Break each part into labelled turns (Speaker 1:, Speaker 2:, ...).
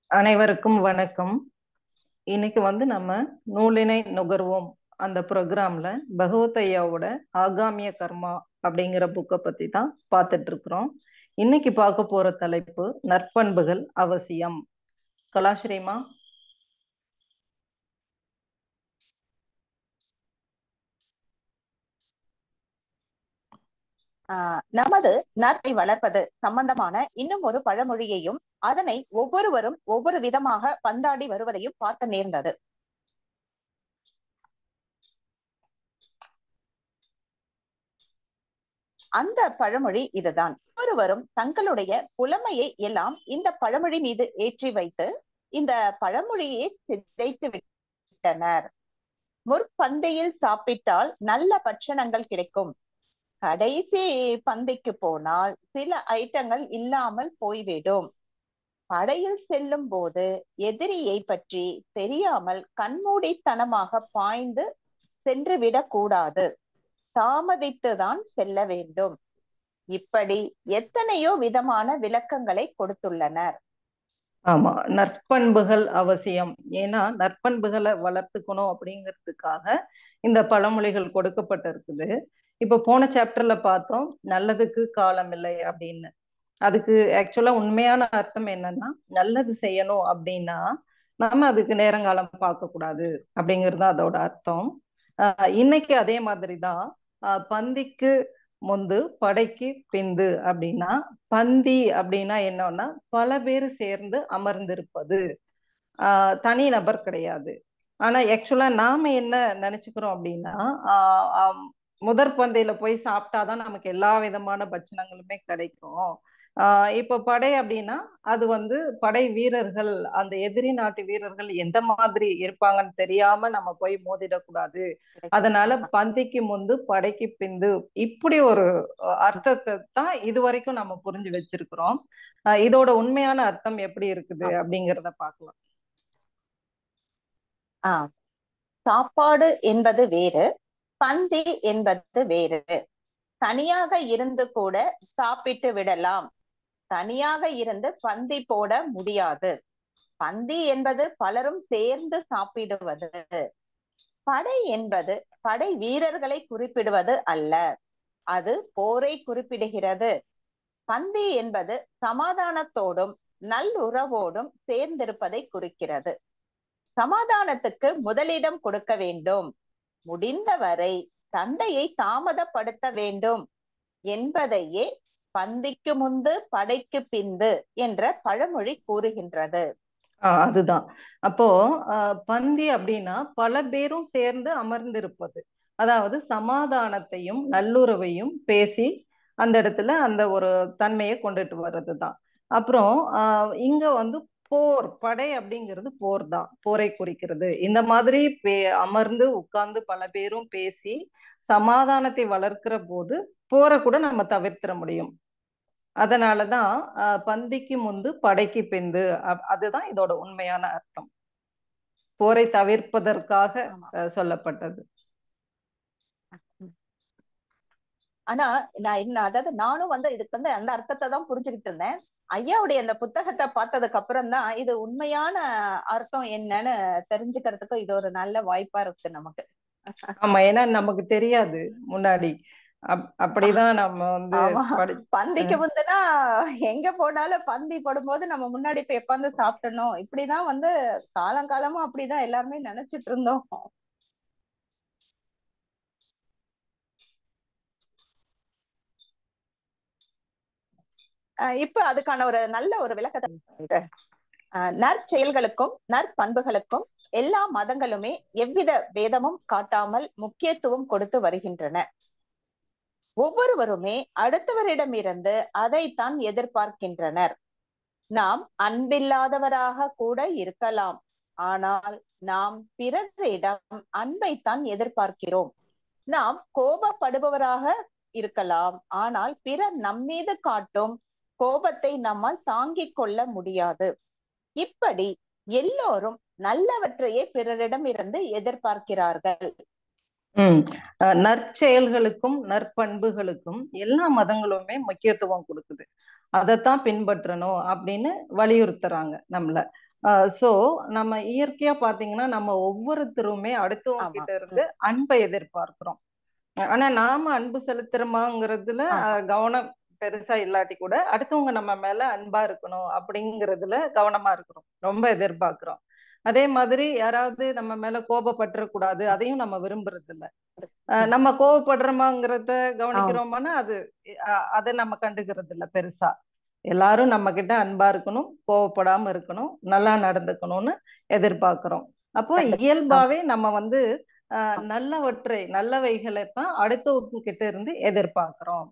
Speaker 1: அனைவருக்கும் வணக்கம் இன்னைக்கு வந்து நம்ம நூலினை நுகர்வோம் அந்த ப்ரோக்ராம்ல பகவத் ஐயாவோட ஆகாமிய கர்மா அப்படிங்கிற புக்கை பத்தி தான் பார்த்துட்டு இருக்கிறோம் இன்னைக்கு பார்க்க போற தலைப்பு நற்பண்புகள் அவசியம் கலாஸ்ரீமா
Speaker 2: ஆஹ் நமது நற்பை வளர்ப்பது சம்பந்தமான இன்னும் ஒரு பழமொழியையும் அதனை ஒவ்வொருவரும் ஒவ்வொரு விதமாக பந்தாடி வருவதையும் பார்க்க நேர்ந்தது அந்த பழமொழி இதுதான் ஒருவரும் தங்களுடைய புலமையை எல்லாம் இந்த பழமொழி மீது ஏற்றி வைத்து இந்த பழமொழியை சிதைத்து விட்டனர் முற்பந்தையில் சாப்பிட்டால் நல்ல பட்சணங்கள் கிடைக்கும் கடைசி பந்திக்கு போனால் சில ஐட்டங்கள் இல்லாமல் போய்விடும் படையில் செல்லும் போது எதிரியை பற்றி தெரியாமல் கண்மூடித்தனமாக பாய்ந்து சென்று விடக்கூடாது தாமதித்துதான் செல்ல வேண்டும் இப்படி எத்தனையோ விதமான விளக்கங்களை கொடுத்துள்ளனர்
Speaker 1: ஆமா நற்பண்புகள் அவசியம் ஏன்னா நற்பண்புகளை வளர்த்துக்கணும் அப்படிங்கிறதுக்காக இந்த பழமொழிகள் கொடுக்கப்பட்டிருக்குது இப்ப போன சாப்டர்ல பார்த்தோம் நல்லதுக்கு காலம் இல்லை அப்படின்னு அதுக்கு ஆக்சுவலா உண்மையான அர்த்தம் என்னன்னா நல்லது செய்யணும் அப்படின்னா நம்ம அதுக்கு நேரங்காலம் பார்க்க கூடாது அப்படிங்கிறது தான் அதோட அர்த்தம் ஆஹ் இன்னைக்கு அதே மாதிரிதான் ஆஹ் பந்திக்கு முந்து படைக்கு பிந்து அப்படின்னா பந்தி அப்படின்னா என்னன்னா பல பேர் சேர்ந்து அமர்ந்திருப்பது ஆஹ் தனி நபர் கிடையாது ஆனா ஆக்சுவலா நாம என்ன நினைச்சுக்கிறோம் அப்படின்னா ஆஹ் முதற் பந்தையில போய் சாப்பிட்டாதான் நமக்கு எல்லா விதமான பட்சணங்களுமே கிடைக்கும் ஆஹ் இப்ப படை அப்படின்னா அது வந்து படை வீரர்கள் அந்த எதிரி நாட்டு வீரர்கள் எந்த மாதிரி இருப்பாங்கன்னு தெரியாம நம்ம போய் மோதிடக்கூடாது அதனால பந்திக்கு முந்து படைக்கு பிந்து இப்படி ஒரு அர்த்தத்தை தான் இது வரைக்கும் நம்ம புரிஞ்சு வச்சிருக்கிறோம் இதோட உண்மையான அர்த்தம் எப்படி இருக்குது அப்படிங்கிறத பார்க்கலாம்
Speaker 2: ஆஹ் சாப்பாடு என்பது வேறு பந்தி என்பது வேறு தனியாக இருந்து கூட சாப்பிட்டு விடலாம் தனியாக இருந்து பந்தி போட முடியாது பந்தி என்பது பலரும் சேர்ந்து சாப்பிடுவது படை என்பது படை வீரர்களை குறிப்பிடுவது அல்ல அது போரை குறிப்பிடுகிறது பந்தி என்பது சமாதானத்தோடும் நல்லுறவோடும் சேர்ந்திருப்பதை குறிக்கிறது சமாதானத்துக்கு முதலிடம் கொடுக்க வேண்டும் முடிந்தவரை சண்டையை தாமதப்படுத்த வேண்டும் என்பதையே பந்திக்கு முந்து படைக்கு பிந்து என்ற பழமொழி கூறுகின்றது
Speaker 1: ஆஹ் அதுதான் அப்போ பந்தி அப்படின்னா பல பேரும் சேர்ந்து அமர்ந்திருப்பது அதாவது சமாதானத்தையும் நல்லுறவையும் பேசி அந்த இடத்துல அந்த ஒரு தன்மையை கொண்டுட்டு வர்றது தான் அப்புறம் ஆஹ் இங்க வந்து போர் படை அப்படிங்கிறது போர் தான் போரை குறிக்கிறது இந்த மாதிரி பே அமர்ந்து உட்கார்ந்து பல பேரும் பேசி சமாதானத்தை வளர்க்கிற போது போரை கூட நம்ம தவிர்த்திட முடியும் அதனாலதான் பந்திக்கு முந்து படைக்கு பிந்து அதுதான் இதோட உண்மையான அர்த்தம் போரை தவிர்ப்பதற்காக சொல்லப்பட்டது
Speaker 2: ஆனா நான் என்ன அதாவது நானும் வந்து இதுக்கு வந்து அந்த அர்த்தத்தை தான் புரிஞ்சுக்கிட்டு இருந்தேன் ஐயாவுடைய அந்த புத்தகத்தை பார்த்ததுக்கு அப்புறம் தான் இது உண்மையான அர்த்தம் என்னன்னு தெரிஞ்சுக்கிறதுக்கு இது ஒரு நல்ல வாய்ப்பா இருக்கு நமக்கு
Speaker 1: ஆமா ஏன்னா நமக்கு தெரியாது முன்னாடி அப்படிதான் நம்ம வந்து
Speaker 2: பந்திக்கு முந்துனா எங்க போனாலும் பந்தி போடும்போது நம்ம முன்னாடி போய் உட்காந்து சாப்பிட்டணும் இப்படிதான் வந்து காலங்காலமா அப்படிதான் எல்லாருமே நினைச்சிட்டு இருந்தோம் இப்ப அதுக்கான ஒரு நல்ல ஒரு விளக்கத்தை நற்செயல்களுக்கும் நற்பண்புகளுக்கும் எல்லா மதங்களுமே எவ்வித வேதமும் காட்டாமல் முக்கியத்துவம் கொடுத்து வருகின்றன ஒவ்வொருவருமே அடுத்தவரிடமிருந்து அதைத்தான் எதிர்பார்க்கின்றனர் நாம் அன்பில்லாதவராக கூட இருக்கலாம் ஆனால் நாம் பிறரிடம் அன்பைத்தான் எதிர்பார்க்கிறோம் நாம் கோபப்படுபவராக இருக்கலாம் ஆனால் பிறர் நம்மீது காட்டும் கோபத்தை நம்மால் தாங்கிக் கொள்ள முடியாது இப்படி எல்லோரும் நல்லவற்றையே பிறரிடம் இருந்து எதிர்பார்க்கிறார்கள்
Speaker 1: உம் நற்செயல்களுக்கும் நற்பண்புகளுக்கும் எல்லா மதங்களுமே முக்கியத்துவம் கொடுக்குது அதைத்தான் பின்பற்றணும் அப்படின்னு வலியுறுத்துறாங்க நம்மள சோ நம்ம இயற்கையா பாத்தீங்கன்னா நம்ம ஒவ்வொருத்தருமே அடுத்தவங்க
Speaker 2: ஆமா
Speaker 1: கிட்ட இருந்து அன்பை எதிர்பார்க்கிறோம் ஆனா நாம அன்பு செலுத்துறோமாங்கிறதுல
Speaker 2: ஆமா
Speaker 1: அஹ், கவனம் பெருசா இல்லாட்டி கூட அடுத்தவங்க நம்ம மேல அன்பா இருக்கணும் அப்படிங்கறதுல கவனமா இருக்கிறோம் ரொம்ப எதிர்பார்க்கிறோம் அதே மாதிரி யாராவது நம்ம மேல கோபப்பட்டுறக்கூடாது அதையும் நம்ம விரும்புறது இல்ல அஹ், நம்ம கோபப்படுறோமாங்கிறத கவனிக்கிறோமானா அது அஹ், அதை நம்ம கண்டுக்கிறது இல்ல பெருசா எல்லாரும் நம்ம கிட்ட அன்பா இருக்கணும் கோவப்படாம இருக்கணும் நல்லா நடந்துக்கணும்னு எதிர்பார்க்கிறோம் அப்போ
Speaker 2: கண்டிப்பா.
Speaker 1: இயல்பாவே நம்ம வந்து அஹ், நல்லவற்றை நல்லவைகளை தான் அடுத்தவங்க கிட்ட இருந்து எதிர்பார்க்கிறோம்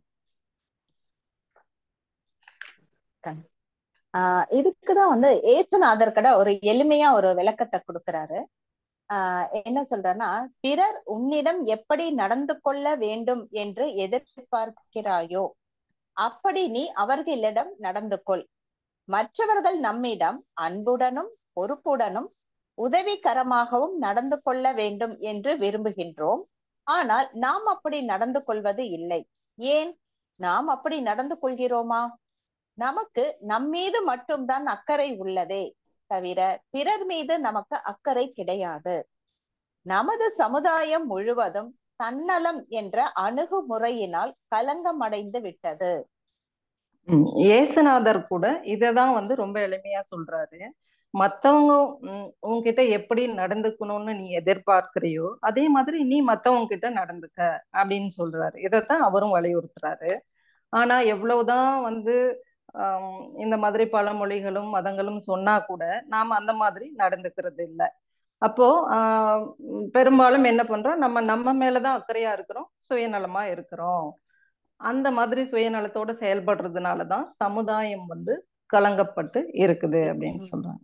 Speaker 2: ஆஹ் இதுக்குதான் வந்து ஏசுநாதர் கடை ஒரு எளிமையா ஒரு விளக்கத்தை கொடுக்கிறாரு ஆஹ் என்ன சொல்றேன்னா பிறர் உன்னிடம் எப்படி நடந்து கொள்ள வேண்டும் என்று எதிர்பார்க்கிறாயோ அப்படி நீ அவர்களிடம் நடந்து கொள் மற்றவர்கள் நம்மிடம் அன்புடனும் பொறுப்புடனும் உதவிகரமாகவும் நடந்து கொள்ள வேண்டும் என்று விரும்புகின்றோம் ஆனால் நாம் அப்படி நடந்து கொள்வது இல்லை ஏன் நாம் அப்படி நடந்து கொள்கிறோமா நமக்கு நம்மீது மட்டும்தான் அக்கறை உள்ளதே தவிர பிறர் மீது நமக்கு அக்கறை கிடையாது நமது சமுதாயம் முழுவதும் தன்னலம் என்ற அணுகுமுறையினால் கலங்கம் அடைந்து விட்டது
Speaker 1: ம், இயேசுநாதர் கூட இததான் வந்து ரொம்ப எளிமையா சொல்றாரு மத்தவங்க ம், உன்கிட்ட எப்படி நடந்துக்கணும்னு நீ எதிர்பார்க்கிறியோ அதே மாதிரி நீ மத்தவங்க கிட்ட நடந்துக்க அப்படின்னு சொல்றாரு இதைத்தான் அவரும் வலியுறுத்துறாரு ஆனா எவ்வளவுதான் வந்து ஆம், இந்த மாதிரி பழமொழிகளும் மதங்களும் சொன்னா கூட நாம அந்த மாதிரி நடந்துக்கிறது இல்ல அப்போ ஆஹ் உம், பெரும்பாலும் என்ன பண்றோம் நம்ம நம்ம மேலதான் அக்கறையா இருக்கிறோம் சுயநலமா இருக்கிறோம் அந்த மாதிரி சுயநலத்தோட செயல்படுறதுனாலதான் சமுதாயம் வந்து கலங்கப்பட்டு இருக்குது அப்படின்னு சொல்றாங்க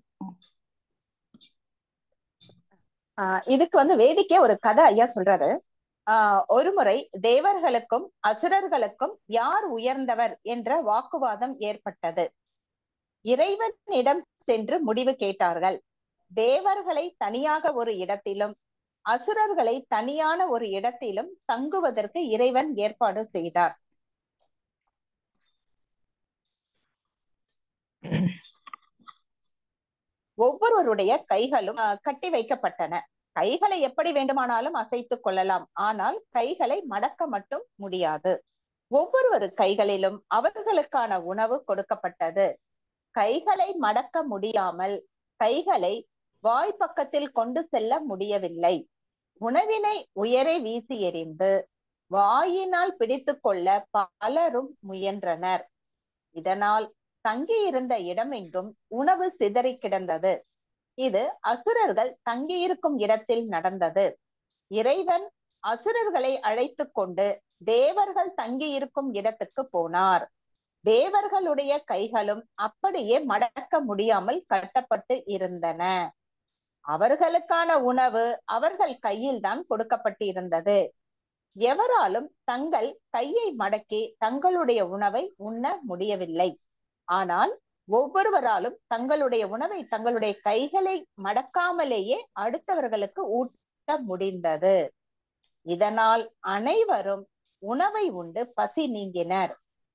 Speaker 2: ஆஹ் இதுக்கு வந்து வேடிக்கை ஒரு கதை ஐயா சொல்றாரு ஆஹ் ஒரு முறை தேவர்களுக்கும் அசுரர்களுக்கும் யார் உயர்ந்தவர் என்ற வாக்குவாதம் ஏற்பட்டது இறைவனிடம் சென்று முடிவு கேட்டார்கள் தேவர்களை தனியாக ஒரு இடத்திலும் அசுரர்களை தனியான ஒரு இடத்திலும் தங்குவதற்கு இறைவன் ஏற்பாடு செய்தார் ஒவ்வொருவருடைய கைகளும் ஆஹ், கட்டி வைக்கப்பட்டன கைகளை எப்படி வேண்டுமானாலும் அசைத்துக் கொள்ளலாம் ஆனால் கைகளை மடக்க மட்டும் முடியாது ஒவ்வொருவர் கைகளிலும் அவர்களுக்கான உணவு கொடுக்கப்பட்டது கைகளை மடக்க முடியாமல் கைகளை வாய் பக்கத்தில் கொண்டு செல்ல முடியவில்லை உணவினை உயரே வீசி எறிந்து வாயினால் பிடித்துக் கொள்ள பலரும் முயன்றனர் இதனால் தங்கியிருந்த இடமெங்கும் உணவு சிதறி கிடந்தது இது அசுரர்கள் தங்கியிருக்கும் இடத்தில் நடந்தது இறைவன் அசுரர்களை அழைத்து கொண்டு தேவர்கள் தங்கியிருக்கும் இடத்துக்கு போனார் தேவர்களுடைய கைகளும் அப்படியே மடக்க முடியாமல் கட்டப்பட்டு இருந்தன அவர்களுக்கான உணவு அவர்கள் கையில் தான் கொடுக்கப்பட்டு இருந்தது எவராலும் தங்கள் கையை மடக்கி தங்களுடைய உணவை உண்ண முடியவில்லை ஆனால் ஒவ்வொருவராலும் தங்களுடைய உணவை தங்களுடைய கைகளை மடக்காமலேயே அடுத்தவர்களுக்கு ஊட்ட முடிந்தது இதனால் அனைவரும் உணவை உண்டு பசி நீங்கினர்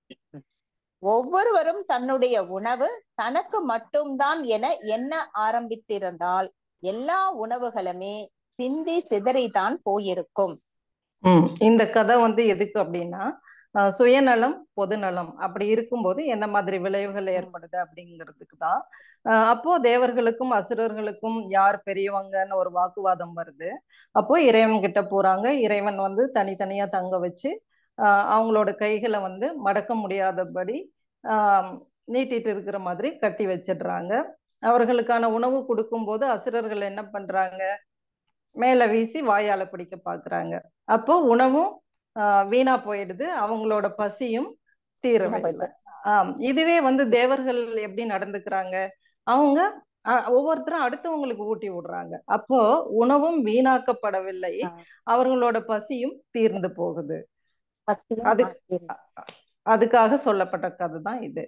Speaker 2: ஒவ்வொருவரும் தன்னுடைய உணவு தனக்கு மட்டும்தான் என எண்ண ஆரம்பித்திருந்தால் எல்லா உணவுகளுமே சிந்தி சிதறிதான் போயிருக்கும்
Speaker 1: ம் இந்த கதை வந்து எதுக்கு அப்படின்னா அஹ், சுயநலம் பொதுநலம் அப்படி இருக்கும்போது என்ன மாதிரி விளைவுகள் ஏற்படுது அப்படிங்கிறதுக்கு தான் அஹ், அப்போ தேவர்களுக்கும் அசுரர்களுக்கும் யார் பெரியவங்கன்னு ஒரு வாக்குவாதம் வருது அப்போ இறைவன் கிட்ட போறாங்க இறைவன் வந்து தனித்தனியா தங்க வச்சு அஹ், அவங்களோட கைகளை வந்து மடக்க முடியாதபடி ஆஹ், நீட்டிட்டு இருக்கிற மாதிரி கட்டி வச்சிடுறாங்க அவர்களுக்கான உணவு கொடுக்கும்போது அசுரர்கள் என்ன பண்றாங்க மேல வீசி வாயால பிடிக்க பாக்குறாங்க அப்போ உணவும் ஆஹ், வீணா போயிடுது அவங்களோட பசியும் தீரவில்லை ஆம் இதுவே வந்து தேவர்கள் எப்படி நடந்துக்கிறாங்க அவங்க அஹ், ஒவ்வொருத்தரும் அடுத்தவங்களுக்கு ஊட்டி விடுறாங்க அப்போ உணவும் வீணாக்கப்படவில்லை
Speaker 2: ஆ.
Speaker 1: அவர்களோட பசியும் தீர்ந்து போகுது
Speaker 2: பசியும்
Speaker 1: அது-
Speaker 2: ஆற்றியது.
Speaker 1: அதுக்காக சொல்லப்பட்ட கதை தான் இது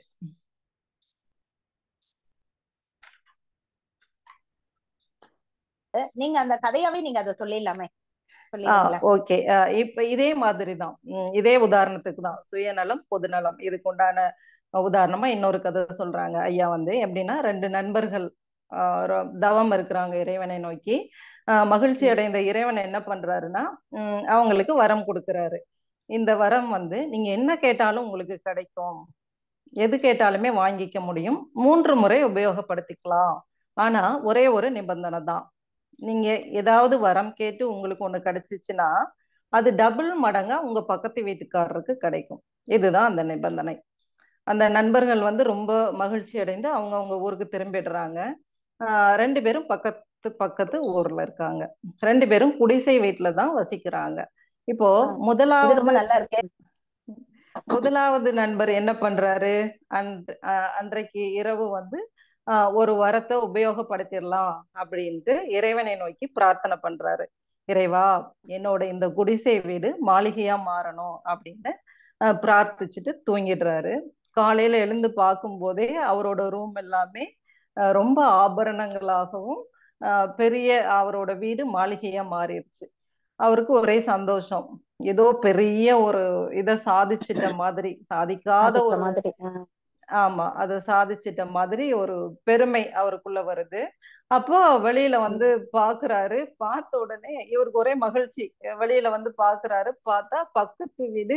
Speaker 2: நீங்க அந்த கதையாவே நீங்க அதை சொல்லிடலாமே
Speaker 1: ஆ
Speaker 2: சொல்லிடுங்களா
Speaker 1: ஓகே இப்ப இதே மாதிரி தான் ம், இதே உதாரணத்துக்கு தான் சுயநலம் பொதுநலம் இதுக்கு உண்டான உதாரணமா இன்னொரு கதை சொல்றாங்க ஐயா வந்து எப்படின்னா ரெண்டு நண்பர்கள் ஆஹ் ரொ- தவம் இருக்கிறாங்க இறைவனை நோக்கி ஆஹ் மகிழ்ச்சி
Speaker 2: ம்.
Speaker 1: அடைந்த இறைவன் என்ன பண்றாருன்னா உம் அவங்களுக்கு வரம் கொடுக்கறாரு இந்த வரம் வந்து நீங்க என்ன கேட்டாலும் உங்களுக்கு கிடைக்கும் எது கேட்டாலுமே வாங்கிக்க முடியும் மூன்று முறை உபயோகப்படுத்திக்கலாம் ஆனா ஒரே ஒரு நிபந்தனை தான் நீங்க ஏதாவது வரம் கேட்டு உங்களுக்கு ஒண்ணு கிடைச்சிச்சுன்னா அது டபுள் மடங்கா உங்க பக்கத்து வீட்டுக்காரருக்கு கிடைக்கும் இதுதான் அந்த நிபந்தனை அந்த நண்பர்கள் வந்து ரொம்ப மகிழ்ச்சி அடைந்து அவங்க அவங்க ஊருக்கு திரும்பிடுறாங்க ஆஹ் ரெண்டு பேரும் பக்கத்து பக்கத்து ஊர்ல இருக்காங்க ரெண்டு பேரும் குடிசை வீட்டுல தான் வசிக்கிறாங்க இப்போ
Speaker 2: ஆ, இது
Speaker 1: முதலாவது
Speaker 2: ரொம்ப நல்லா இருக்கே
Speaker 1: முதலாவது நண்பர் என்ன பண்றாரு அன்று அஹ் அன்றைக்கு இரவு வந்து ஆஹ் ஒரு வரத்தை உபயோகப்படுத்திடலாம் அப்படின்ட்டு இறைவனை நோக்கி பிரார்த்தனை பண்றாரு இறைவா என்னோட இந்த குடிசை வீடு மாளிகையா மாறணும் அப்படின்னு ஆஹ் பிரார்த்திச்சுட்டு தூங்கிடுறாரு காலையில எழுந்து பார்க்கும்போதே அவரோட ரூம் எல்லாமே ஆஹ் ரொம்ப ஆபரணங்களாகவும் ஆஹ் பெரிய அவரோட வீடு மாளிகையா மாறிடுச்சு அவருக்கு ஒரே சந்தோஷம் ஏதோ பெரிய ஒரு இத சாதிச்சிட்ட மாதிரி சாதிக்காத
Speaker 2: சாதிச்ச
Speaker 1: ஒரு
Speaker 2: மாதிரி ஆ,
Speaker 1: ஆமா அதை சாதிச்சிட்ட மாதிரி ஒரு பெருமை அவருக்குள்ள வருது அப்போ வெளியில வந்து
Speaker 2: ம்,
Speaker 1: பாக்குறாரு பார்த்த உடனே இவருக்கு ஒரே மகிழ்ச்சி வெளியில வந்து பாக்குறாரு பார்த்தா பக்கத்து வீடு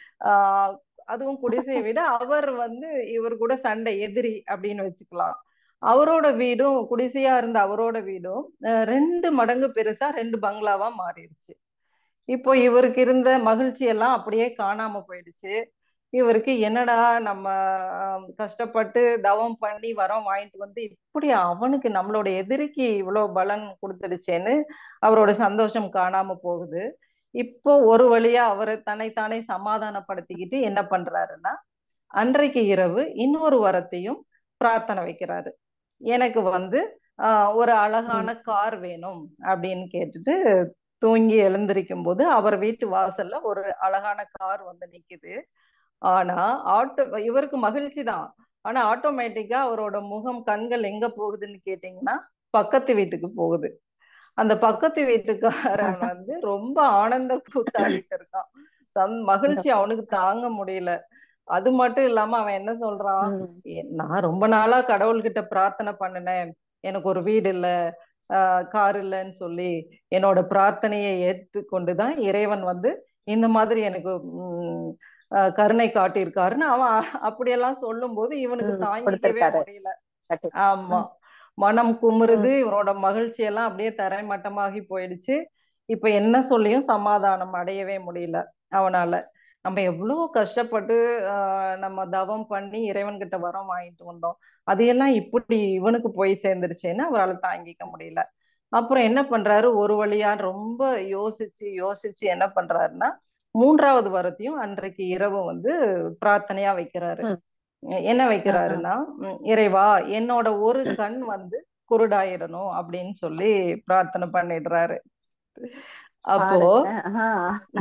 Speaker 1: ஆஹ் அதுவும் குடிசை வீடு அவர் வந்து இவர் கூட சண்டை எதிரி அப்படின்னு வச்சுக்கலாம் அவரோட வீடும் குடிசையா இருந்த அவரோட வீடும் அஹ் ரெண்டு மடங்கு பெருசா ரெண்டு பங்களாவா மாறிடுச்சு இப்போ இவருக்கு இருந்த மகிழ்ச்சி எல்லாம் அப்படியே காணாம போயிடுச்சு இவருக்கு என்னடா நம்ம ஆஹ், கஷ்டப்பட்டு தவம் பண்ணி வரம் வாங்கிட்டு வந்து இப்படி அவனுக்கு நம்மளோட எதிரிக்கு இவ்வளவு பலன் கொடுத்துடுச்சேன்னு அவரோட சந்தோஷம் காணாம போகுது இப்போ ஒரு வழியா அவரை தன்னைத்தானே சமாதானப்படுத்திக்கிட்டு என்ன பண்றாருன்னா அன்றைக்கு இரவு இன்னொரு வரத்தையும் பிரார்த்தனை வைக்கிறாரு எனக்கு வந்து ஆஹ், ஒரு அழகான
Speaker 2: ம்,
Speaker 1: கார் வேணும் அப்படின்னு கேட்டுட்டு தூங்கி எழுந்திருக்கும் போது அவர் வீட்டு வாசல்ல ஒரு அழகான கார் வந்து நிக்குது ஆனா ஆட்டோ இவருக்கு மகிழ்ச்சி தான் ஆனா ஆட்டோமேட்டிக்கா அவரோட முகம் கண்கள் எங்க போகுதுன்னு கேட்டீங்கன்னா பக்கத்து வீட்டுக்கு போகுது அந்த பக்கத்து வீட்டுக்காரன் வந்து ரொம்ப ஆனந்த கூத்தாடிட்டு இருக்கான் சந் மகிழ்ச்சி அவனுக்கு தாங்க முடியல அது மட்டும் இல்லாம அவன் என்ன சொல்றான்
Speaker 2: ம்,
Speaker 1: "ஏ- நான் ரொம்ப நாளா கடவுள்கிட்ட பிரார்த்தனை பண்ணினேன் எனக்கு ஒரு வீடு இல்ல ஆஹ் கார் இல்லைன்னு சொல்லி என்னோட பிரார்த்தனையை ஏற்றுக்கொண்டுதான் இறைவன் வந்து இந்த மாதிரி எனக்கு உம் ஆஹ் கருணை காட்டியிருக்காருன்னு அவன் அப்படியெல்லாம் சொல்லும்போது இவனுக்கு
Speaker 2: ம்,
Speaker 1: தாங்கிக்கவே
Speaker 2: கொடுத்திருக்காரு
Speaker 1: முடியல
Speaker 2: கட்டி
Speaker 1: ஆமா
Speaker 2: ம்,
Speaker 1: மனம் குமுறுது
Speaker 2: ம்,
Speaker 1: இவனோட மகிழ்ச்சி எல்லாம் அப்படியே தரைமட்டமாகி போயிடுச்சு இப்ப என்ன சொல்லியும் சமாதானம் அடையவே முடியல அவனால நம்ம எவ்வளவு கஷ்டப்பட்டு ஆஹ் நம்ம தவம் பண்ணி இறைவன்கிட்ட வரம் வாங்கிட்டு வந்தோம் அதையெல்லாம் இப்படி இவனுக்கு போய் சேர்ந்துருச்சேன்னு அவரால் தாங்கிக்க முடியல அப்புறம் என்ன பண்றாரு ஒரு வழியா ரொம்ப யோசிச்சு யோசிச்சு என்ன பண்றாருன்னா மூன்றாவது வரத்தையும் அன்றைக்கு இரவு வந்து பிரார்த்தனையா வைக்கிறாரு
Speaker 2: ம்,
Speaker 1: என்ன
Speaker 2: ஆ, ஆ.
Speaker 1: வைக்கிறாருன்னா உம், இறைவா என்னோட ஒரு கண் வந்து குருடாயிடணும் அப்படின்னு சொல்லி பிரார்த்தனை பண்ணிடுறாரு அப்போ
Speaker 2: பாருங்க ஆ.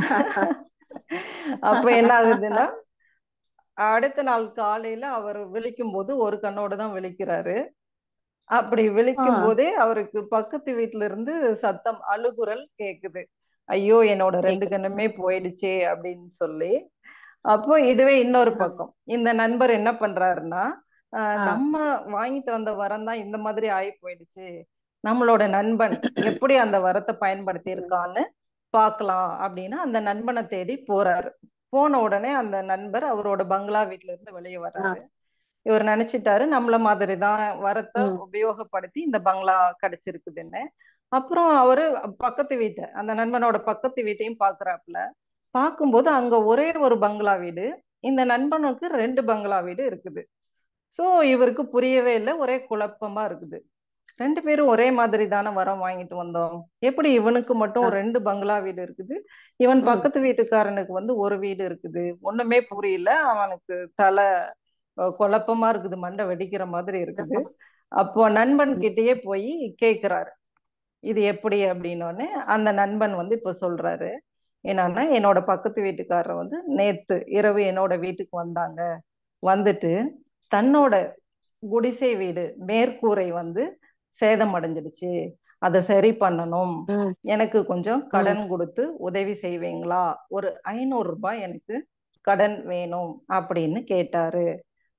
Speaker 1: அப்ப என்ன ஆகுதுன்னா அடுத்த நாள் காலையில அவர் விழிக்கும் போது ஒரு கண்ணோட தான் விழிக்கிறாரு அப்படி
Speaker 2: ஆ,
Speaker 1: விழிக்கும் போதே அவருக்கு பக்கத்து வீட்டுல இருந்து சத்தம் அழுகுரல் கேக்குது ஐயோ என்னோட ரெண்டு
Speaker 2: கேக்குது
Speaker 1: கண்ணுமே போயிடுச்சே அப்படின்னு சொல்லி அப்போ இதுவே இன்னொரு
Speaker 2: ஆ,
Speaker 1: பக்கம் இந்த நண்பர் என்ன பண்றாருன்னா ஆஹ்
Speaker 2: ஆ,
Speaker 1: நம்ம வாங்கிட்டு வந்த வரம் தான் இந்த மாதிரி ஆகி போயிடுச்சு நம்மளோட நண்பன் எப்படி அந்த வரத்தை பயன்படுத்தி
Speaker 2: ம்,
Speaker 1: இருக்கான்னு பார்க்கலாம் அப்படின்னு அந்த நண்பனை தேடி போறாரு போன உடனே அந்த நண்பர் அவரோட பங்களா வீட்ல இருந்து வெளியே
Speaker 2: ஆ,
Speaker 1: வர்றாரு இவர் நினைச்சிட்டாரு நம்மள மாதிரி தான் வரத்தை
Speaker 2: ம்,
Speaker 1: உபயோகப்படுத்தி இந்த பங்களா கிடைச்சிருக்குதுன்னு அப்புறம் அவரு பக்கத்து வீட்டை அந்த நண்பனோட பக்கத்து வீட்டையும் பாக்குறாப்புல பார்க்கும்போது அங்க ஒரே ஒரு பங்களா வீடு இந்த நண்பனுக்கு ரெண்டு பங்களா வீடு இருக்குது சோ இவருக்கு புரியவே இல்லை ஒரே குழப்பமா இருக்குது ரெண்டு பேரும் ஒரே மாதிரி தானே வரம் வாங்கிட்டு வந்தோம் எப்படி இவனுக்கு மட்டும்
Speaker 2: ஆ,
Speaker 1: ரெண்டு பங்களா வீடு இருக்குது இவன்
Speaker 2: ம்,
Speaker 1: பக்கத்து வீட்டுக்காரனுக்கு வந்து ஒரு வீடு இருக்குது ஒண்ணுமே புரியல அவனுக்கு தலை அஹ், குழப்பமா இருக்குது மண்டை வெடிக்கிற மாதிரி இருக்குது அப்போ நண்பன்
Speaker 2: ம்,
Speaker 1: கிட்டயே போய் கேக்குறாரு இது எப்படி அப்படின்னோடனே அந்த நண்பன் வந்து இப்ப சொல்றாரு என்னன்னா என்னோட பக்கத்து வீட்டுக்காரர் வந்து நேத்து இரவு என்னோட வீட்டுக்கு வந்தாங்க வந்துட்டு தன்னோட குடிசை வீடு மேற்கூரை வந்து சேதம் அடைஞ்சிடுச்சு அதை சரி பண்ணணும்
Speaker 2: ம்,
Speaker 1: எனக்கு கொஞ்சம்
Speaker 2: ம்,
Speaker 1: கடன் கொடுத்து உதவி செய்வீங்களா ஒரு ஐநூறு ரூபாய் எனக்கு கடன் வேணும் அப்படின்னு கேட்டாரு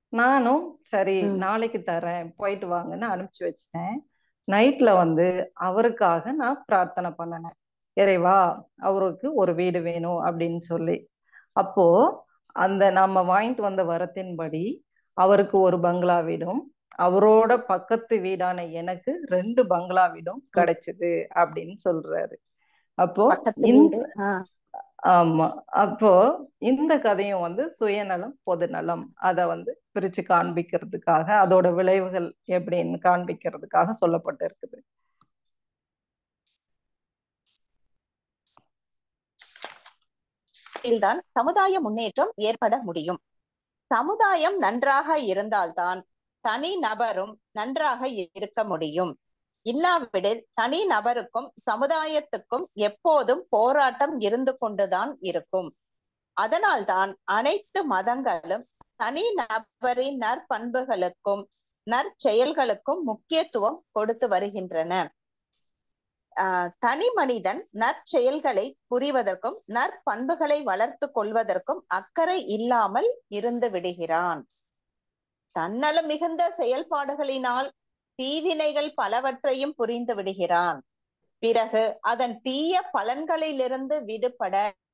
Speaker 1: நானும் சரி
Speaker 2: ம்.
Speaker 1: நாளைக்கு தரேன் போயிட்டு வாங்கன்னு அனுப்பிச்சு வச்சிட்டேன் நைட்ல வந்து அவருக்காக நான் பிரார்த்தனை பண்ணினேன் இறைவா அவருக்கு ஒரு வீடு வேணும் அப்படின்னு சொல்லி அப்போ அந்த நம்ம வாங்கிட்டு வந்த வரத்தின்படி அவருக்கு ஒரு பங்களா வீடும் அவரோட பக்கத்து வீடான எனக்கு ரெண்டு பங்களா வீடும் கிடைச்சது அப்படின்னு சொல்றாரு அப்போ
Speaker 2: பக்கத்து
Speaker 1: இந்த
Speaker 2: வீடு ஆ
Speaker 1: ஆமா அப்போ இந்த கதையும் வந்து சுயநலம் பொதுநலம் அத வந்து பிரிச்சு காண்பிக்கிறதுக்காக அதோட விளைவுகள் எப்படின்னு காண்பிக்கிறதுக்காக சொல்லப்பட்டு இருக்குது
Speaker 2: தான் சமுதாய முன்னேற்றம் ஏற்பட முடியும் சமுதாயம் நன்றாக இருந்தால்தான் தனி நபரும் நன்றாக இருக்க முடியும் இல்லாவிடில் தனி நபருக்கும் சமுதாயத்துக்கும் எப்போதும் போராட்டம் இருந்து கொண்டுதான் இருக்கும் அதனால்தான் அனைத்து மதங்களும் தனி நபரின் நற்பண்புகளுக்கும் நற்செயல்களுக்கும் முக்கியத்துவம் கொடுத்து வருகின்றன ஆஹ் தனி மனிதன் நற்செயல்களை புரிவதற்கும் நற்பண்புகளை வளர்த்து கொள்வதற்கும் அக்கறை இல்லாமல் இருந்து விடுகிறான் தன்னலம் மிகுந்த செயல்பாடுகளினால் தீவினைகள் பலவற்றையும் புரிந்து விடுகிறான் பிறகு அதன் தீய பலன்களிலிருந்து விடுபட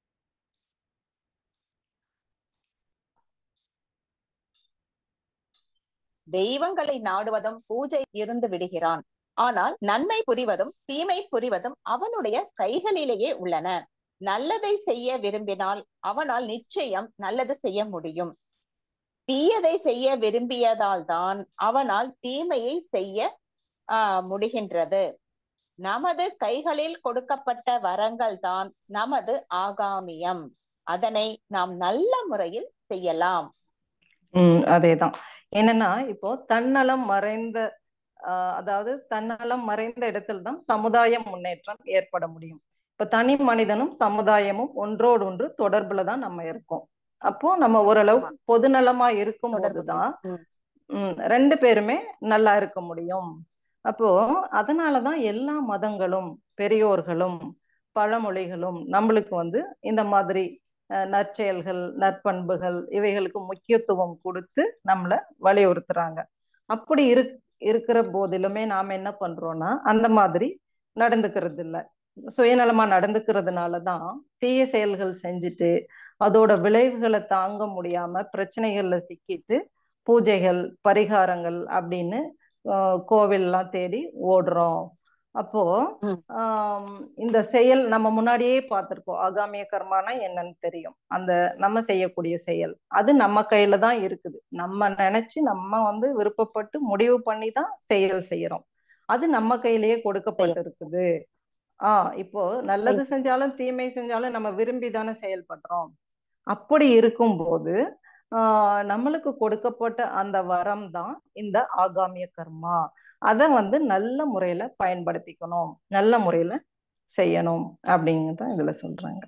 Speaker 2: தெய்வங்களை நாடுவதும் பூஜை இருந்து விடுகிறான் ஆனால் நன்மை புரிவதும் தீமை புரிவதும் அவனுடைய கைகளிலேயே உள்ளன நல்லதை செய்ய விரும்பினால் அவனால் நிச்சயம் நல்லது செய்ய முடியும் தீயதை செய்ய விரும்பியதால் தான் அவனால் தீமையை செய்ய ஆஹ் முடிகின்றது நமது கைகளில் கொடுக்கப்பட்ட வரங்கள் தான் நமது ஆகாமியம் அதனை நாம் நல்ல முறையில் செய்யலாம்
Speaker 1: உம் அதேதான் என்னன்னா இப்போ தன்னலம் மறைந்த ஆஹ் அதாவது தன்னலம் மறைந்த இடத்தில் தான் சமுதாய முன்னேற்றம் ஏற்பட முடியும் இப்ப தனி மனிதனும் சமுதாயமும் ஒன்றோடு ஒன்று தொடர்புல தான் நம்ம இருக்கோம் அப்போ நம்ம ஓரளவுக்கு பொதுநலமா இருக்கும் போதுதான்
Speaker 2: ம்.
Speaker 1: உம் ரெண்டு பேருமே நல்லா இருக்க முடியும் அப்போ அதனாலதான் எல்லா மதங்களும் பெரியோர்களும் பழமொழிகளும் நம்மளுக்கு வந்து இந்த மாதிரி அஹ், நற்செயல்கள் நற்பண்புகள் இவைகளுக்கு முக்கியத்துவம் கொடுத்து நம்மள வலியுறுத்துறாங்க அப்படி இரு இருக்கிற போதிலுமே நாம என்ன பண்றோம்னா அந்த மாதிரி நடந்துக்கிறது இல்ல சுயநலமா நடந்துக்கிறதுனாலதான் தீய செயல்கள் செஞ்சுட்டு அதோட விளைவுகளை தாங்க முடியாம பிரச்சனைகள்ல சிக்கிட்டு பூஜைகள் பரிகாரங்கள் அப்படின்னு ஆஹ் கோவில்லாம் தேடி ஓடுறோம் அப்போ
Speaker 2: ம்.
Speaker 1: ஆஹ் இந்த செயல் நம்ம முன்னாடியே பார்த்திருக்கோம் ஆகாமிய கர்மானா என்னன்னு தெரியும் அந்த நம்ம செய்யக்கூடிய செயல் அது நம்ம கையில தான் இருக்குது நம்ம நினைச்சு நம்ம வந்து விருப்பப்பட்டு முடிவு பண்ணி தான் செயல் செய்யறோம் அது நம்ம கையிலேயே கொடுக்கப்பட்டு இருக்குது ஆஹ் இப்போ நல்லது செஞ்சாலும் தீமை செஞ்சாலும் நம்ம விரும்பி தானே செயல்படுறோம் அப்படி இருக்கும்போது ஆஹ் நம்மளுக்கு கொடுக்கப்பட்ட அந்த வரம் தான் இந்த ஆகாமிய கர்மா அதை வந்து நல்ல முறையில பயன்படுத்திக்கணும் நல்ல முறையில செய்யணும் அப்படிங்கறத இதுல சொல்றாங்க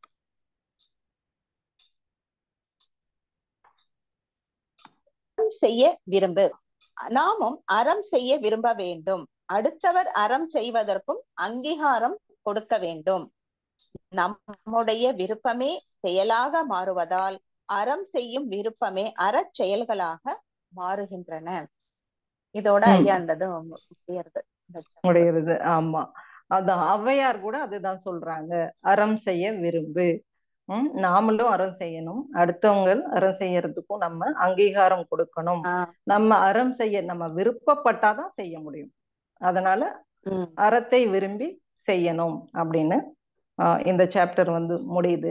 Speaker 2: அறம் செய்ய விரும்பு நாமும் அறம் செய்ய விரும்ப வேண்டும் அடுத்தவர் அறம் செய்வதற்கும் அங்கீகாரம் கொடுக்க வேண்டும் நம்முடைய விருப்பமே செயலாக மாறுவதால் அறம் செய்யும் விருப்பமே அறச் செயல்களாக மாறுகின்றன இதோட
Speaker 1: ம்.
Speaker 2: ஐயா அந்த இது முடியறது இந்த chapter.
Speaker 1: முடிகிறது ஆமா அதான் ஔவையார் கூட அதுதான் சொல்றாங்க அறம் செய்ய விரும்பு உம் நாமளும் அறம் செய்யணும் அடுத்தவங்க அறம் செய்யறதுக்கும் நம்ம அங்கீகாரம் கொடுக்கணும்
Speaker 2: ஆ,
Speaker 1: நம்ம அறம் செய்ய நம்ம விருப்பப்பட்டாதான் செய்ய முடியும் அதனால
Speaker 2: ம்.
Speaker 1: அறத்தை விரும்பி செய்யணும் அப்படின்னு ஆஹ் இந்த சாப்டர் வந்து முடியுது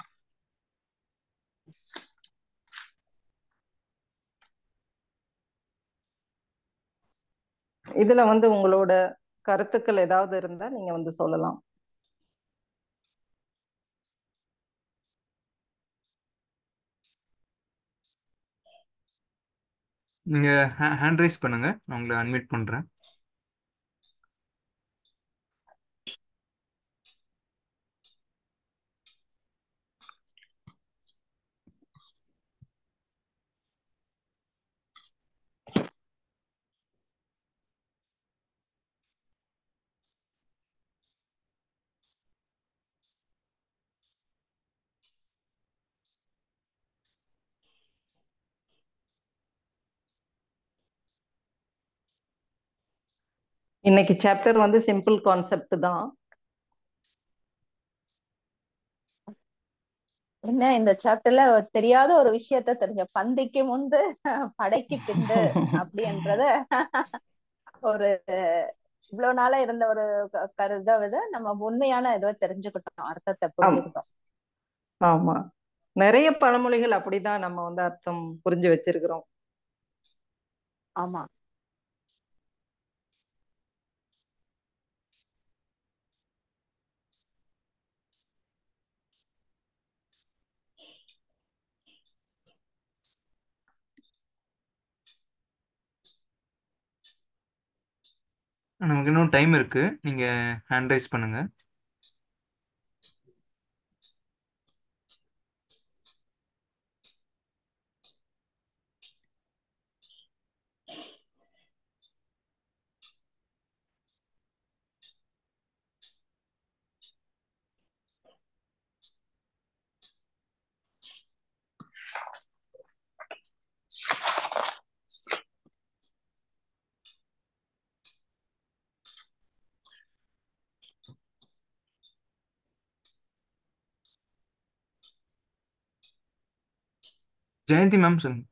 Speaker 1: இதுல வந்து உங்களோட கருத்துக்கள் ஏதாவது இருந்தா நீங்க வந்து சொல்லலாம்
Speaker 3: நீங்க ஹேண்ட் ரைஸ் பண்ணுங்க நான் உங்களை அன்மியூட் பண்றேன்
Speaker 1: இன்னைக்கு சாப்டர் வந்து சிம்பிள் கான்செப்ட் தான்
Speaker 2: என்ன இந்த சாப்டர்ல தெரியாத ஒரு விஷயத்த தெரிஞ்ச பந்திக்கு முந்து படைக்கு பிந்து அப்படின்றத ஒரு இவ்வளவு நாளா இருந்த ஒரு க- கருத்தை விட நம்ம உண்மையான இதை தெரிஞ்சுக்கிட்டோம் அர்த்தத்தை புரிஞ்சுக்கிட்டோம்
Speaker 1: ஆமா நிறைய பழமொழிகள் அப்படிதான் நம்ம வந்து அர்த்தம் புரிஞ்சு வச்சிருக்கிறோம்
Speaker 2: ஆமா
Speaker 3: நமக்கு இன்னும் டைம் இருக்கு நீங்க ஹேண்ட் ரைஸ் பண்ணுங்க ஜெயந்தி மேம் சொல்லுங்க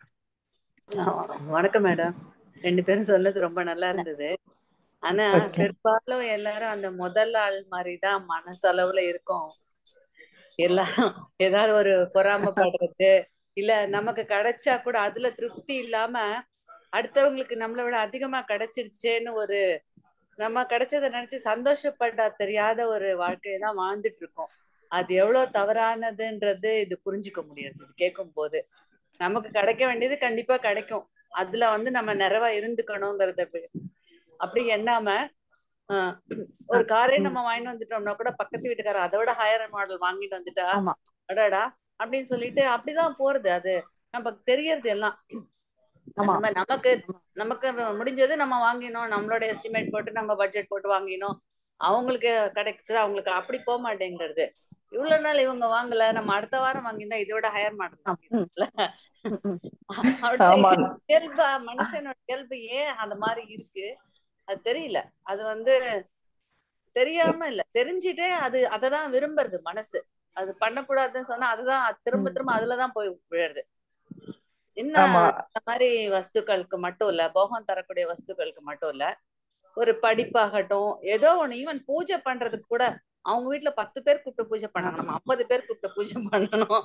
Speaker 4: ஆ, வணக்கம் மேடம் ரெண்டு பேரும் சொன்னது ரொம்ப நல்லா இருந்தது ஆனா
Speaker 1: Okay.
Speaker 4: பெரும்பாலும் எல்லாரும் அந்த முதல் ஆள் மாதிரிதான் மனசளவுல இருக்கும் எல்லாரும் ஏதாவது ஒரு பொறாமைப்படுறது இல்ல நமக்கு கிடைச்சா கூட அதுல திருப்தி இல்லாம அடுத்தவங்களுக்கு நம்மளை விட அதிகமா கிடைச்சிருச்சேன்னு ஒரு நம்ம கிடைச்சதை நினைச்சு சந்தோஷப்பட தெரியாத ஒரு வாழ்க்கையை தான் வாழ்ந்துட்டு இருக்கோம் அது எவ்வளவு தவறானதுன்றது இது புரிஞ்சுக்க முடியாது இது கேட்கும் போது நமக்கு கிடைக்க வேண்டியது கண்டிப்பா கிடைக்கும் அதுல வந்து நம்ம நிறைவா இருந்துக்கணுங்கிறத பி- அப்படி எண்ணாம ஆஹ், ஒரு காரே நம்ம வாங்கிட்டு வந்துட்டோம்னா கூட பக்கத்து வீட்டுக்காரர் அதை விட ஹையர் மாடல் வாங்கிட்டு வந்துட்டா
Speaker 2: ஆமா.
Speaker 4: அடாடா அப்படின்னு சொல்லிட்டு அப்படிதான் போறது அது நமக்கு தெரியறது எல்லாம்
Speaker 2: ஆமா
Speaker 4: அந்த மாதிரி நமக்கு நமக்கு முடிஞ்சது நம்ம வாங்கினோம் நம்மளோட எஸ்டிமேட் போட்டு நம்ம பட்ஜெட் போட்டு வாங்கினோம் அவங்களுக்கு கிடைச்சது அவங்களுக்கு அப்படி போக மாட்டேங்கிறது இவ்வளவு நாள் இவங்க வாங்கல நம்ம அடுத்த வாரம் வாங்கினா இதை விட ஹையர் மாடல் வாங்கிடல
Speaker 2: ம், ம்.
Speaker 1: ஆமா
Speaker 4: இயல்பா மனுஷனோட இயல்பு ஏன் அந்த மாதிரி இருக்கு அது தெரியல அது வந்து தெரியாம இல்ல தெரிஞ்சுட்டே அது அததான் விரும்புறது மனசு அது பண்ணக்கூடாதுன்னு சொன்னா அதுதான் அது திரும்ப
Speaker 2: ம்.
Speaker 4: திரும்ப அதுலதான் போய் விழுறது என்ன
Speaker 1: ஆமா
Speaker 4: இந்த மாதிரி வஸ்துக்களுக்கு மட்டும் இல்ல போகம் தரக்கூடிய வஸ்துக்களுக்கு மட்டும் இல்ல ஒரு படிப்பாகட்டும் ஏதோ ஒண்ணு ஈவன் பூஜை பண்றதுக்கு கூட அவங்க வீட்டுல பத்து பேர் கூப்பிட்டு பூஜை பண்ணாங்க நம்ம ஐம்பது பேர் கூப்பிட்டு பூஜை பண்ணணும்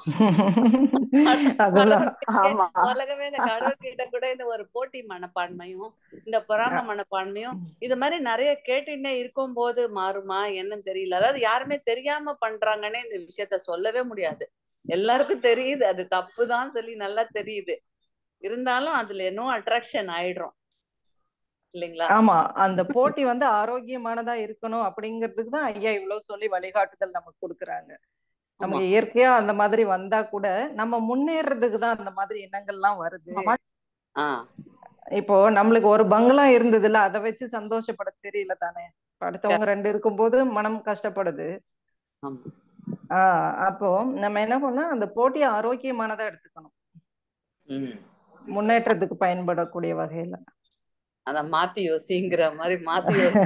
Speaker 1: அதுதான்
Speaker 2: ஆமா
Speaker 4: உலகமே இந்த கடவுள் கிட்ட கூட இந்த ஒரு போட்டி மனப்பான்மையும் இந்த பொறாம மனப்பான்மையும் இது மாதிரி நிறைய கேட்டுட்டே இருக்கும் போது மாறுமா என்னன்னு தெரியல அதாவது யாருமே தெரியாம பண்றாங்கன்னே இந்த விஷயத்த சொல்லவே முடியாது எல்லாருக்கும் தெரியுது அது தப்புதான் சொல்லி நல்லா தெரியுது இருந்தாலும் அதுல என்னோ அட்ராக்ஷன் ஆயிடுறோம் இல்லைங்களா
Speaker 1: ஆமா அந்த போட்டி வந்து ஆரோக்கியமானதா இருக்கணும் அப்படிங்கிறதுக்கு தான் ஐயா இவ்வளவு சொல்லி வழிகாட்டுதல் நமக்கு கொடுக்குறாங்க
Speaker 4: ஆமா
Speaker 1: நமக்கு இயற்கையா அந்த மாதிரி வந்தா கூட நம்ம முன்னேறதுக்கு தான் அந்த மாதிரி எண்ணங்கள்லாம் வருது
Speaker 4: ஆஹ்
Speaker 1: இப்போ நம்மளுக்கு ஒரு பங்களா இருந்ததுல அதை வச்சு சந்தோஷப்பட தெரியல தானே இப்ப அடுத்தவங்க ரெண்டு இருக்கும்போது மனம் கஷ்டப்படுது
Speaker 4: ஆமா
Speaker 1: ஆஹ் அப்போ நம்ம என்ன பண்ணோம் அந்த போட்டியை ஆரோக்கியமானதா எடுத்துக்கணும்
Speaker 4: உம்
Speaker 1: முன்னேற்றத்துக்கு பயன்படக்கூடிய வகையில
Speaker 4: அத மாத்தி யோசிங்கிற மாதிரி மாத்தி யோசி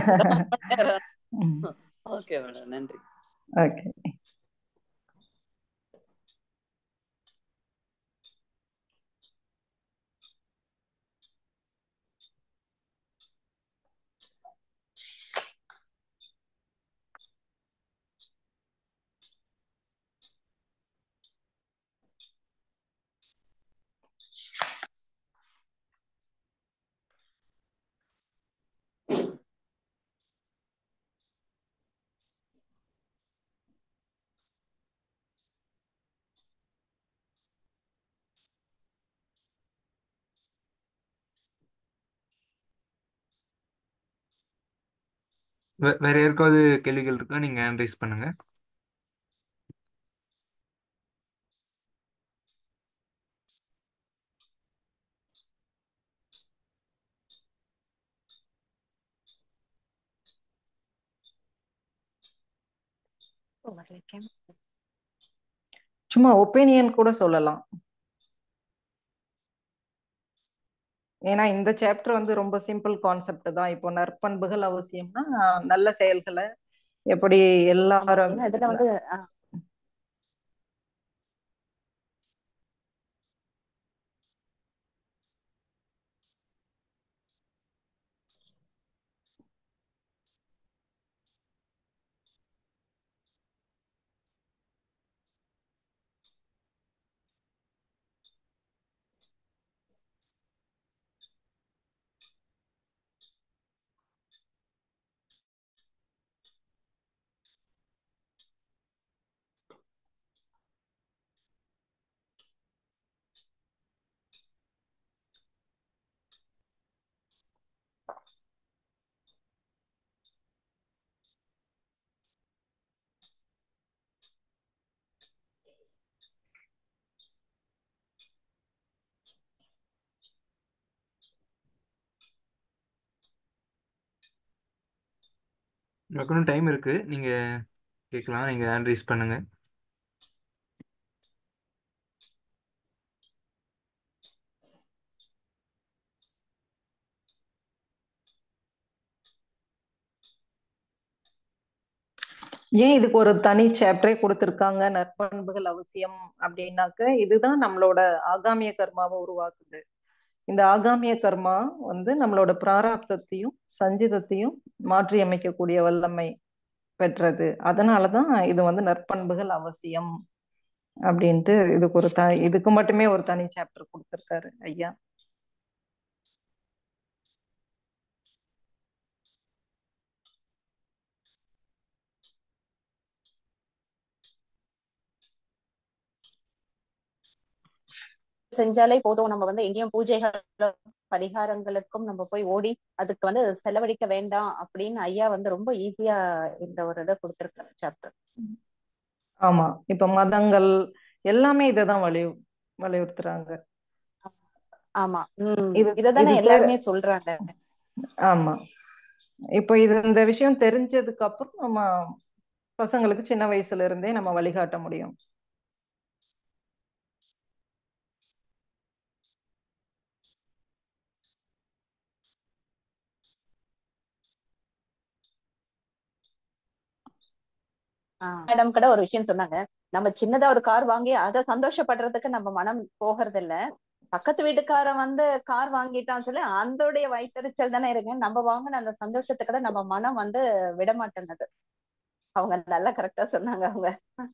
Speaker 4: ஓகே மேடம் நன்றி
Speaker 1: ஓகே
Speaker 3: வே- வேற யாருக்காவது கேள்விகள் இருக்கா நீங்க ஹேண்ட் ரைஸ் பண்ணுங்க
Speaker 1: சும்மா ஒப்பீனியன் கூட சொல்லலாம் ஏன்னா இந்த சாப்டர் வந்து ரொம்ப சிம்பிள் கான்செப்ட் தான் இப்போ நற்பண்புகள் அவசியம்னா நல்ல செயல்களை எப்படி
Speaker 2: ஆமா
Speaker 1: எல்லாரும்
Speaker 2: ஏன்னா இதுல வந்து ஆஹ்
Speaker 3: உங்களுக்கு இன்னும் டைம் இருக்கு நீங்க கேட்கலாம் நீங்க ஹேண்ட் ரைஸ் பண்ணுங்க
Speaker 1: ஏன் இதுக்கு ஒரு தனி சாப்டரே கொடுத்துருக்காங்க நற்பண்புகள் அவசியம் அப்படின்னாக்க இதுதான் நம்மளோட ஆகாமிய கர்மாவை உருவாக்குது இந்த ஆகாமிய கர்மா வந்து நம்மளோட பிராராப்தத்தையும் சஞ்சிதத்தையும் மாற்றி அமைக்கக்கூடிய வல்லமை பெற்றது அதனாலதான் இது வந்து நற்பண்புகள் அவசியம் அப்படின்ட்டு இதுக்கு ஒரு த இதுக்கு மட்டுமே ஒரு தனி சாப்டர் கொடுத்துருக்காரு ஐயா
Speaker 2: செஞ்சாலே போதும் நம்ம வந்து எங்கேயும் பூஜைகள் பரிகாரங்களுக்கும் நம்ம போய் ஓடி அதுக்கு வந்து செலவழிக்க வேண்டாம் அப்படின்னு ஐயா வந்து ரொம்ப ஈஸியா இந்த ஒரு இதை கொடுத்துருக்காரு சாப்டர்
Speaker 1: ஆமா இப்ப மதங்கள் எல்லாமே இததான் வலியு வலியுறுத்துறாங்க
Speaker 2: ஆமா உம்
Speaker 1: இது
Speaker 2: இததானே
Speaker 1: இது தெ-
Speaker 2: எல்லாருமே சொல்றாங்க
Speaker 1: ஆமா இப்போ இது இந்த விஷயம் தெரிஞ்சதுக்கு அப்புறம் நம்ம பசங்களுக்கு சின்ன வயசுல இருந்தே நம்ம வழிகாட்ட முடியும்
Speaker 2: மேடம் கூட ஒரு விஷயம் சொன்னாங்க நம்ம சின்னதா ஒரு கார் வாங்கி அதை சந்தோஷப்படுறதுக்கு நம்ம மனம் போகிறது இல்ல பக்கத்து வீட்டுக்காரன் வந்து கார் வாங்கிட்டான்னு சொல்லி அந்தோடைய வயிற்றுச்சல் தானே இருக்கு நம்ம வாங்கின அந்த சந்தோஷத்தை கூட நம்ம மனம் வந்து விட மாட்டேங்குது அவங்க நல்லா கரெக்டா சொன்னாங்க அவங்க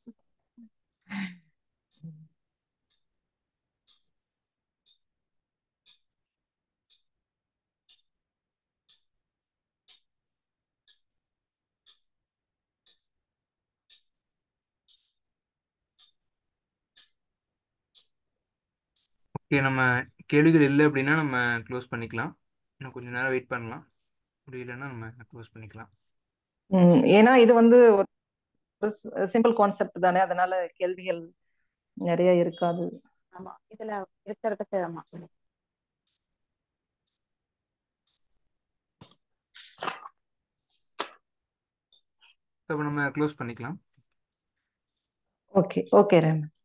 Speaker 3: ஓகே நம்ம கேள்விகள் இல்லை அப்படின்னா நம்ம க்ளோஸ் பண்ணிக்கலாம் இன்னும் கொஞ்சம் நேரம் வெயிட் பண்ணலாம் முடியலன்னா நம்ம க்ளோஸ் பண்ணிக்கலாம்
Speaker 1: உம் ஏன்னா இது வந்து ஒரு சிம்பிள் கான்செப்ட் தானே அதனால கேள்விகள் நிறைய இருக்காது
Speaker 2: ஆமா இதுல இருக்கிறதுக்கு ஆமா
Speaker 3: அப்போ நம்ம க்ளோஸ் பண்ணிக்கலாம்
Speaker 1: ஓகே ஓகே ரேமன்